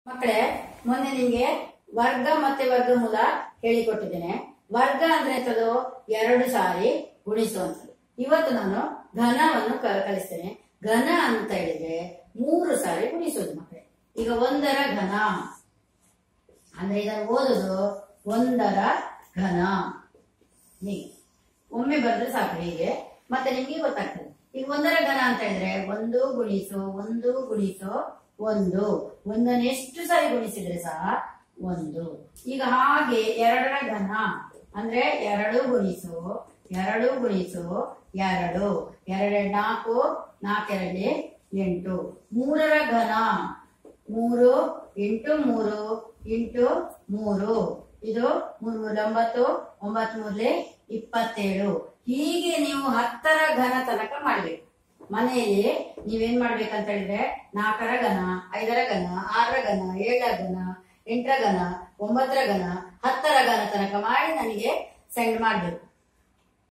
ಮಕ್ಕಳೇ ಮೊನ್ನೆ ನಿಮ್ಗೆ ವರ್ಗ ಮತ್ತೆ ವರ್ಗಮೂಲ ಹೇಳಿಕೊಟ್ಟಿದ್ದೇನೆ ವರ್ಗ ಅಂದ್ರೆ ಎಂತದು ಎರಡು ಸಾರಿ ಗುಣಿಸುವಂಥದ್ದು ಇವತ್ತು ನಾನು ಘನವನ್ನು ಕ- ಕಲಿಸ್ತೇನೆ ಘನ ಅಂತ ಹೇಳಿದ್ರೆ ಮೂರು ಸಾರಿ ಗುಣಿಸೋದು ಮಕ್ಕಳೇ ಈಗ ಒಂದರ ಘನ ಅಂದ್ರೆ ಇದನ್ನು ಓದುದು ಒಂದರ ಘನ ಹೀಗೆ ಒಮ್ಮೆ ಬರೆದ್ರೆ ಸಾಕು ಹೀಗೆ ಮತ್ತೆ ನಿಮ್ಗೆ ಗೊತ್ತಾಗ್ತದೆ ಈಗ ಒಂದರ ಘನ ಅಂತ ಹೇಳಿದ್ರೆ ಒಂದು ಗುಣಿಸು ಒಂದು ಗುಣಿಸು ಒಂದು ಒಂದನ್ನು ಎಷ್ಟು ಸಾರಿ ಗುಣಿಸಿದ್ರೆ ಸಹ ಒಂದು ಈಗ ಹಾಗೆ ಎರಡರ ಘನ ಅಂದ್ರೆ ಎರಡು ಗುಣಿಸು ಎರಡು ಗುಣಿಸು ಎರಡು ಎರಡು ನಾಲ್ಕು ನಾಲ್ಕೆರಡು ಎಂಟು ಮೂರರ ಘನ ಮೂರು ಇಂಟು ಮೂರು ಇಂಟು ಮೂರು ಇದು ಮೂರು ಮೂರು ಒಂಬತ್ತು ಒಂಬತ್ತು ಮೂರ್ಲೆ ಇಪ್ಪತ್ತೇಳು ಹೀಗೆ ನೀವು ಹತ್ತರ ಘನ ತನಕ ಮಾಡ್ಬೇಕು ಮನೆಯಲ್ಲಿ ನೀವೇನ್ ಮಾಡ್ಬೇಕಂತ ಹೇಳಿದ್ರೆ ನಾಲ್ಕರ ಘನ ಐದರ ಘನ ಆರರ ಘನ ಏಳರ ಘನ ಎಂಟರ ಘನ ಒಂಬತ್ತರ ಘನ ಹತ್ತರ ಘನ ತನಕ ಮಾಡಿ ನನಗೆ ಸೆಂಡ್ ಮಾಡ್ಬೇಕು